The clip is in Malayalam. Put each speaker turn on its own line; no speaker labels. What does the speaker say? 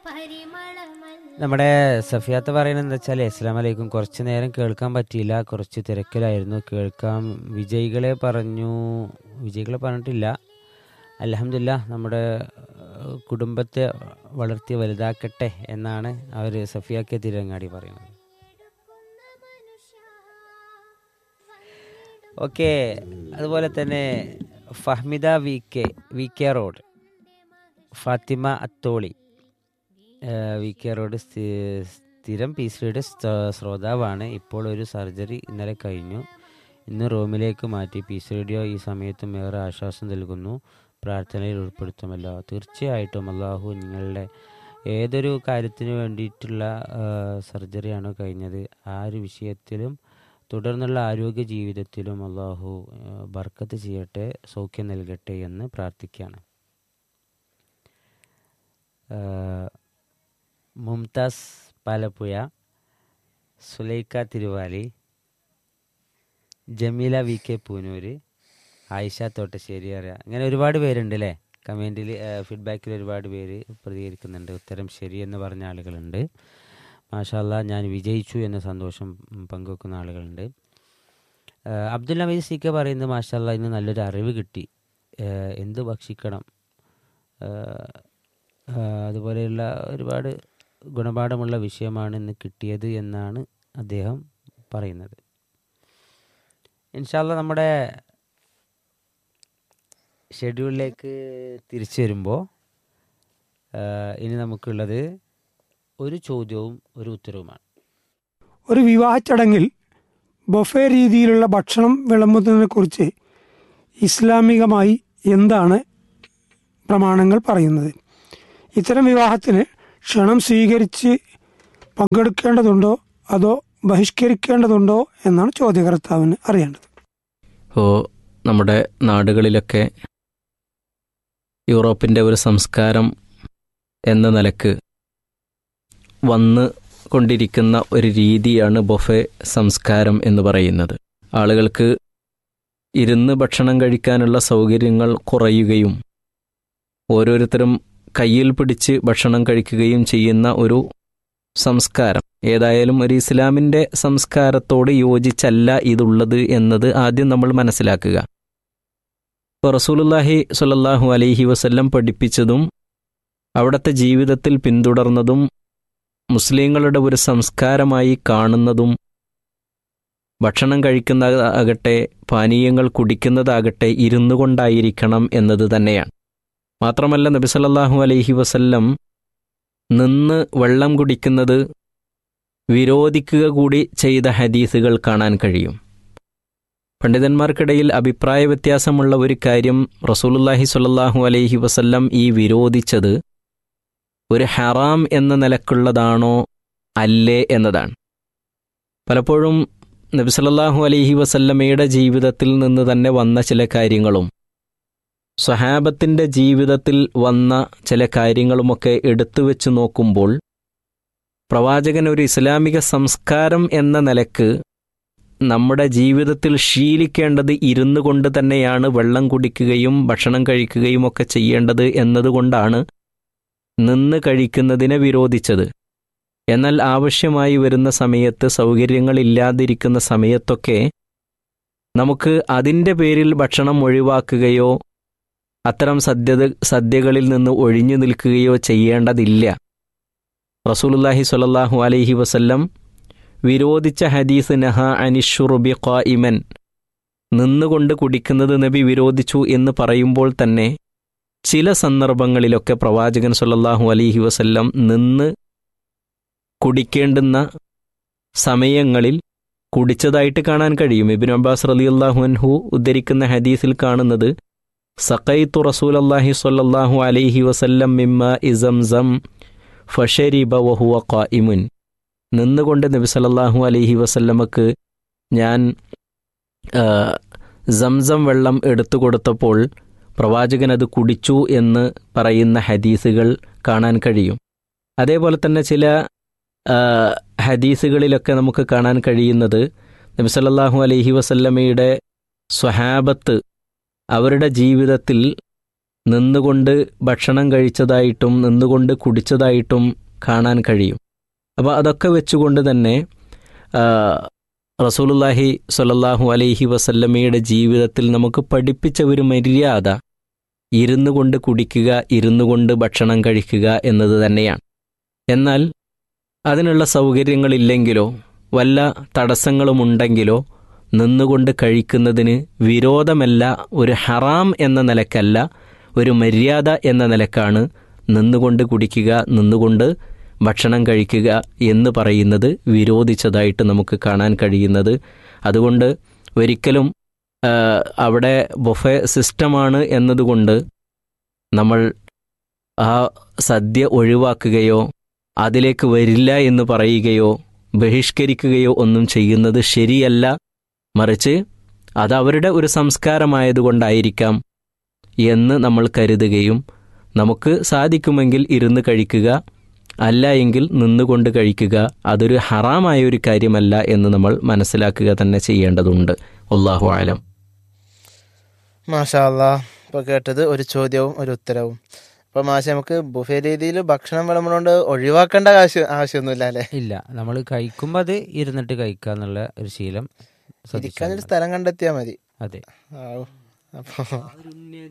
നമ്മുടെ സഫിയാത്ത പറയുന്നത് എന്താ വെച്ചാൽ അസ്സാം വലൈക്കും കുറച്ച് നേരം കേൾക്കാൻ പറ്റിയില്ല കുറച്ച് തിരക്കിലായിരുന്നു കേൾക്കാം വിജയികളെ പറഞ്ഞു വിജയികളെ പറഞ്ഞിട്ടില്ല അലഹമില്ല നമ്മുടെ ഏഹ്, കുടുംബത്തെ വളർത്തി വലുതാക്കട്ടെ എന്നാണ് അവർ സഫിയാക്കിയ തിരങ്ങാടി പറയുന്നത് ഓക്കെ അതുപോലെ തന്നെ Fahmida V K V K road Fathima Atholi ഏഹ് വി കെ റോഡ് സ്ഥി- സ്ഥിരം പി സിയുടെ ശ്രോതാവാണ് ഇപ്പോൾ ഒരു സർജറി ഇന്നലെ കഴിഞ്ഞു ഇന്ന് റൂമിലേക്ക് മാറ്റി പി സി റേഡിയോ ഈ സമയത്തും ഏറെ ആശ്വാസം നൽകുന്നു പ്രാർത്ഥനയിൽ ഉൾപ്പെടുത്തുമല്ലോ തീർച്ചയായിട്ടും അള്ളാഹു നിങ്ങളുടെ ഏതൊരു കാര്യത്തിനു വേണ്ടിയിട്ടുള്ള ഏഹ്, സർജറിയാണോ കഴിഞ്ഞത് ആ ഒരു വിഷയത്തിലും തുടർന്നുള്ള ആരോഗ്യ ജീവിതത്തിലും അള്ളാഹു ഏഹ്, ബർക്കത്ത് ചെയ്യട്ടെ സൗഖ്യം നൽകട്ടെ എന്ന് പ്രാർത്ഥിക്കുകയാണ് ഏഹ്, മുംതാസ് പാലപ്പുഴ സുലൈക്ക തിരുവാലി ജമീല വി കെ പൂനൂര് ആയിഷ തോട്ടശ്ശേരി അറിയാം അങ്ങനെ ഒരുപാട് പേരുണ്ട് അല്ലേ കമൻറ്റിൽ ഫീഡ്ബാക്കിൽ ഒരുപാട് പേര് പ്രതികരിക്കുന്നുണ്ട് ഉത്തരം ശരി എന്ന് പറഞ്ഞ ആളുകളുണ്ട് മാഷാല്ല ഞാൻ വിജയിച്ചു എന്ന സന്തോഷം ഉം, പങ്കുവെക്കുന്ന ആളുകളുണ്ട് ഏഹ്, അബ്ദുൽ നവീദ് സി കെ പറയുന്നത് മാഷാല്ല ഇന്ന് നല്ലൊരു അറിവ് കിട്ടി ഏഹ്, എന്ത് ഭക്ഷിക്കണം ഏഹ്, ഏഹ്, അതുപോലെയുള്ള ഒരുപാട് ഗുണപാഠമുള്ള വിഷയമാണ് ഇന്ന് കിട്ടിയത് എന്നാണ് അദ്ദേഹം പറയുന്നത് ഇൻഷാല്ല നമ്മുടെ ഷെഡ്യൂളിലേക്ക് തിരിച്ചു വരുമ്പോൾ ഇനി നമുക്കുള്ളത് ഒരു ചോദ്യവും ഒരു ഉത്തരവുമാണ്
ഒരു വിവാഹ ചടങ്ങിൽ ബൊഫെ രീതിയിലുള്ള ഭക്ഷണം വിളമ്പുന്നതിനെ കുറിച്ച് ഇസ്ലാമികമായി എന്താണ് പ്രമാണങ്ങൾ പറയുന്നത് ഇത്തരം വിവാഹത്തിന് ക്ഷണം സ്വീകരിച്ച് പങ്കെടുക്കേണ്ടതുണ്ടോ അതോ ബഹിഷ്കരിക്കേണ്ടതുണ്ടോ എന്നാണ് ചോദ്യകർത്താവിന് അറിയേണ്ടത്
ഇപ്പോൾ നമ്മുടെ നാടുകളിലൊക്കെ യൂറോപ്പിൻ്റെ ഒരു സംസ്കാരം എന്ന നിലക്ക് വന്ന് കൊണ്ടിരിക്കുന്ന ഒരു രീതിയാണ് ബൊഫെ സംസ്കാരം എന്ന് പറയുന്നത് ആളുകൾക്ക് ഇരുന്ന് ഭക്ഷണം കഴിക്കാനുള്ള സൗകര്യങ്ങൾ കുറയുകയും ഓരോരുത്തരും കയ്യിൽ പിടിച്ച് ഭക്ഷണം കഴിക്കുകയും ചെയ്യുന്ന ഒരു സംസ്കാരം ഏതായാലും ഒരു ഇസ്ലാമിൻ്റെ സംസ്കാരത്തോട് യോജിച്ചല്ല ഇതുള്ളത് എന്നത് ആദ്യം നമ്മൾ മനസ്സിലാക്കുക ഇപ്പോൾ റസൂലുല്ലാഹി സ്വല്ലല്ലാഹു അലൈഹി വസല്ലം പഠിപ്പിച്ചതും അവിടുത്തെ ജീവിതത്തിൽ പിന്തുടർന്നതും മുസ്ലിങ്ങളുടെ ഒരു സംസ്കാരമായി കാണുന്നതും ഭക്ഷണം കഴിക്കുന്നതാകട്ടെ പാനീയങ്ങൾ കുടിക്കുന്നതാകട്ടെ ഇരുന്നു കൊണ്ടായിരിക്കണം എന്നത് തന്നെയാണ് മാത്രമല്ല നബി സല്ലല്ലാഹു അലൈഹി വസല്ലം നിന്ന് വെള്ളം കുടിക്കുന്നത് വിരോധിക്കുക കൂടി ചെയ്ത ഹദീസുകൾ കാണാൻ കഴിയും പണ്ഡിതന്മാർക്കിടയിൽ അഭിപ്രായ വ്യത്യാസമുള്ള ഒരു കാര്യം റസൂലുല്ലാഹി സ്വല്ലല്ലാഹു അലൈഹി വസല്ലം ഈ വിരോധിച്ചത് ഒരു ഹറാം എന്ന നിലക്കുള്ളതാണോ അല്ലേ എന്നതാണ് പലപ്പോഴും നബി സല്ലല്ലാഹു അലൈഹി വസല്ലമയുടെ ജീവിതത്തിൽ നിന്ന് തന്നെ വന്ന ചില കാര്യങ്ങളും സ്വഹാബത്തിൻ്റെ ജീവിതത്തിൽ വന്ന ചില കാര്യങ്ങളുമൊക്കെ എടുത്തു വെച്ച് നോക്കുമ്പോൾ പ്രവാചകൻ ഒരു ഇസ്ലാമിക സംസ്കാരം എന്ന നിലക്ക് നമ്മുടെ ജീവിതത്തിൽ ശീലിക്കേണ്ടത് ഇരുന്നു കൊണ്ട് തന്നെയാണ് വെള്ളം കുടിക്കുകയും ഭക്ഷണം കഴിക്കുകയും ഒക്കെ ചെയ്യേണ്ടത് എന്നതുകൊണ്ടാണ് നിന്ന് കഴിക്കുന്നതിനെ വിരോധിച്ചത് എന്നാൽ ആവശ്യമായി വരുന്ന സമയത്ത് സൗകര്യങ്ങളില്ലാതിരിക്കുന്ന സമയത്തൊക്കെ നമുക്ക് അതിൻ്റെ പേരിൽ ഭക്ഷണം ഒഴിവാക്കുകയോ അത്തരം സദ്യത സദ്യകളിൽ നിന്ന് ഒഴിഞ്ഞു നിൽക്കുകയോ ചെയ്യേണ്ടതില്ല റസൂലുല്ലാഹി സ്വല്ലല്ലാഹു അലൈഹി വസല്ലം വിരോധിച്ച ഹദീസ് നഹ അനിഷുറുബി ഖായിമൻ നിന്നുകൊണ്ട് കുടിക്കുന്നത് നബി വിരോധിച്ചു എന്ന് പറയുമ്പോൾ തന്നെ ചില സന്ദർഭങ്ങളിലൊക്കെ പ്രവാചകൻ സ്വല്ലല്ലാഹു അലൈഹി വസല്ലം നിന്ന് കുടിക്കേണ്ടുന്ന സമയങ്ങളിൽ കുടിച്ചതായിട്ട് കാണാൻ കഴിയും ഇബിൻ അബ്ബാസ് റളിയല്ലാഹു അൻഹു ഉദ്ധരിക്കുന്ന ഹദീസിൽ കാണുന്നത് സഖൈത്തു റസൂലല്ലാഹി സ്വല്ലല്ലാഹു അലൈഹി വസല്ലം മിമ്മ ഇസംസം ഫഷരിബ വഹുവ ഖായിമുൻ നിന്നുകൊണ്ട് നബി സല്ലല്ലാഹു അലൈഹി വസല്ലമക്ക് ഞാൻ ആ, സംസം വെള്ളം എടുത്തു കൊടുത്തപ്പോൾ പ്രവാചകൻ അത് കുടിച്ചു എന്ന് പറയുന്ന ഹദീസുകൾ കാണാൻ കഴിയും അതേപോലെ തന്നെ ചില ആ, ഹദീസുകളിലൊക്കെ നമുക്ക് കാണാൻ കഴിയുന്നത് നബി സല്ലല്ലാഹു അലൈഹി വസല്ലമയുടെ സ്വഹാബത്ത് അവരുടെ ജീവിതത്തിൽ നിന്നുകൊണ്ട് ഭക്ഷണം കഴിച്ചതായിട്ടും നിന്നുകൊണ്ട് കുടിച്ചതായിട്ടും കാണാൻ കഴിയും അപ്പോൾ അതൊക്കെ വെച്ചുകൊണ്ട് തന്നെ ആ, റസൂലുള്ളാഹി സ്വല്ലല്ലാഹു അലൈഹി വസല്ലമയുടെ ജീവിതത്തിൽ നമുക്ക് പഠിപ്പിച്ച ഒരു മര്യാദ ഇരുന്നു കൊണ്ട് കുടിക്കുക ഇരുന്നു കൊണ്ട് ഭക്ഷണം കഴിക്കുക എന്നത് തന്നെയാണ് എന്നാൽ അതിനുള്ള സൗകര്യങ്ങളില്ലെങ്കിലോ വല്ല തടസ്സങ്ങളുമുണ്ടെങ്കിലോ നിന്നുകൊണ്ട് കഴിക്കുന്നതിന് വിരോധമല്ല ഒരു ഹറാം എന്ന നിലക്കല്ല ഒരു മര്യാദ എന്ന നിലക്കാണ് നിന്നുകൊണ്ട് കുടിക്കുക നിന്നുകൊണ്ട് ഭക്ഷണം കഴിക്കുക എന്ന് പറയുന്നത് വിരോധിച്ചതായിട്ട് നമുക്ക് കാണാൻ കഴിയുന്നത് അതുകൊണ്ട് ഒരിക്കലും ആ, അവിടെ ബൊഫെ സിസ്റ്റമാണ് എന്നതുകൊണ്ട് നമ്മൾ ആ സദ്യ ഒഴിവാക്കുകയോ അതിലേക്ക് വരില്ല എന്ന് പറയുകയോ ബഹിഷ്കരിക്കുകയോ ഒന്നും ചെയ്യുന്നത് ശരിയല്ല മറിച്ച് അത് അവരുടെ ഒരു സംസ്കാരമായതുകൊണ്ടായിരിക്കാം എന്ന് നമ്മൾ കരുതുകയും നമുക്ക് സാധിക്കുമെങ്കിൽ ഇരുന്ന് കഴിക്കുക അല്ല എങ്കിൽ നിന്നുകൊണ്ട് കഴിക്കുക അതൊരു ഹറാമായ ഒരു കാര്യമല്ല എന്ന് നമ്മൾ മനസ്സിലാക്കുക തന്നെ ചെയ്യേണ്ടതുണ്ട് അള്ളാഹു ആലം
മാഷാ അല്ലാ ഇപ്പോൾ കേട്ടത് ഒരു ചോദ്യവും ഒരു ഉത്തരവും അപ്പോൾ മാഷ നമുക്ക് ബുഫേ രീതിയിൽ ഭക്ഷണം വിളമ്പുന്നതുകൊണ്ട് ഒഴിവാക്കേണ്ട ആവശ്യം ആവശ്യമൊന്നുമില്ല അല്ലേ
ഇല്ല നമ്മൾ കഴിക്കുമ്പോൾ അത് ഇരുന്നിട്ട് കഴിക്കുക എന്നുള്ള ഒരു ശീലം ശ്രദ്ധിച്ചാൽ
ഇരിക്കാനൊരു
മതി.
സ്ഥലം കണ്ടെത്തിയാൽ മതി
അതെ
ആവൂ അപ്പോൾ